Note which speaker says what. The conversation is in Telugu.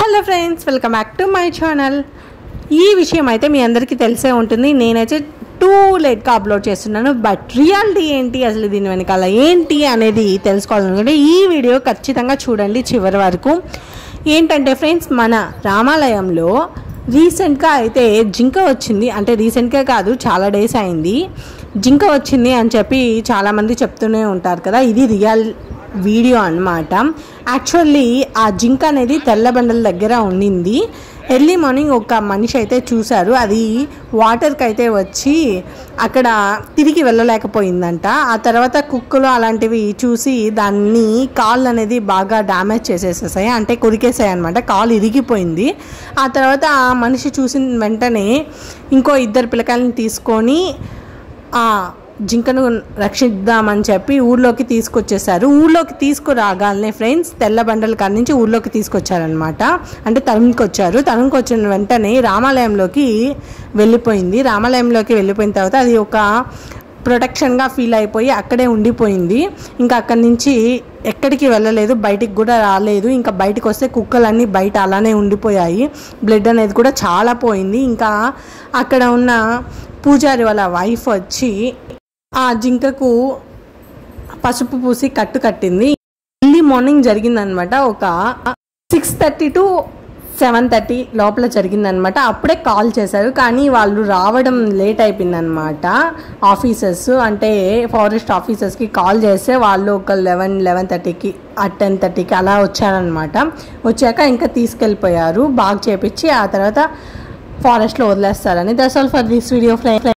Speaker 1: hello friends welcome back to my channel ఈ విషయం అయితే మీ అందరికీ తెలిసే ఉంటుంది నేనైతే టూ లేట్గా అప్లోడ్ చేస్తున్నాను బట్ రియాలిటీ ఏంటి అసలు దీని వెనకాల ఏంటి అనేది తెలుసుకోవాలనుకుంటే ఈ వీడియో ఖచ్చితంగా చూడండి చివరి వరకు ఏంటంటే ఫ్రెండ్స్ మన రామాలయంలో రీసెంట్గా అయితే జింక వచ్చింది అంటే రీసెంట్గా కాదు చాలా డేస్ అయింది జింక వచ్చింది అని చెప్పి చాలామంది చెప్తూనే ఉంటారు కదా ఇది రియల్ వీడియో అన్నమాట యాక్చువల్లీ ఆ జింక అనేది తెల్లబండల దగ్గర ఉండింది ఎర్లీ మార్నింగ్ ఒక మనిషి అయితే చూశారు అది వాటర్కి అయితే వచ్చి అక్కడ తిరిగి వెళ్ళలేకపోయిందంట ఆ తర్వాత కుక్కలు అలాంటివి చూసి దాన్ని కాళ్ళు అనేది బాగా డ్యామేజ్ చేసేసేసాయి అంటే కొరికేసాయి అనమాట కాలు ఇరిగిపోయింది ఆ తర్వాత ఆ మనిషి చూసిన వెంటనే ఇంకో ఇద్దరు పిల్లకాయలని తీసుకొని ఆ జింకను రక్షిద్దామని చెప్పి ఊర్లోకి తీసుకొచ్చేసారు ఊర్లోకి తీసుకురాగానే ఫ్రెండ్స్ తెల్ల బండల కాడ నుంచి ఊర్లోకి తీసుకొచ్చారనమాట అంటే తరుముకొచ్చారు తరుముకొచ్చిన వెంటనే రామాలయంలోకి వెళ్ళిపోయింది రామాలయంలోకి వెళ్ళిపోయిన తర్వాత అది ఒక ప్రొటెక్షన్గా ఫీల్ అయిపోయి అక్కడే ఉండిపోయింది ఇంకా అక్కడి నుంచి ఎక్కడికి వెళ్ళలేదు బయటికి కూడా రాలేదు ఇంకా బయటికి వస్తే కుక్కలన్నీ బయట అలానే ఉండిపోయాయి బ్లడ్ అనేది కూడా చాలా పోయింది ఇంకా అక్కడ ఉన్న పూజారి వాళ్ళ వైఫ్ వచ్చి ఆ జింకకు పసుపు పూసి కట్టు కట్టింది ఎర్లీ మార్నింగ్ జరిగిందనమాట ఒక six thirty to seven thirty లోపల జరిగిందనమాట అప్పుడే కాల్ చేశారు కానీ వాళ్ళు రావడం లేట్ అయిపోయిందనమాట ఆఫీసర్స్ అంటే ఫారెస్ట్ ఆఫీసర్స్కి కాల్ చేస్తే వాళ్ళు ఒక లెవెన్ లెవెన్ థర్టీకి ఆ టెన్ థర్టీకి అలా వచ్చారనమాట వచ్చాక ఇంకా తీసుకెళ్ళిపోయారు బాగా చేపించి ఆ తర్వాత ఫారెస్ట్లో వదిలేస్తారని that's all for this video friend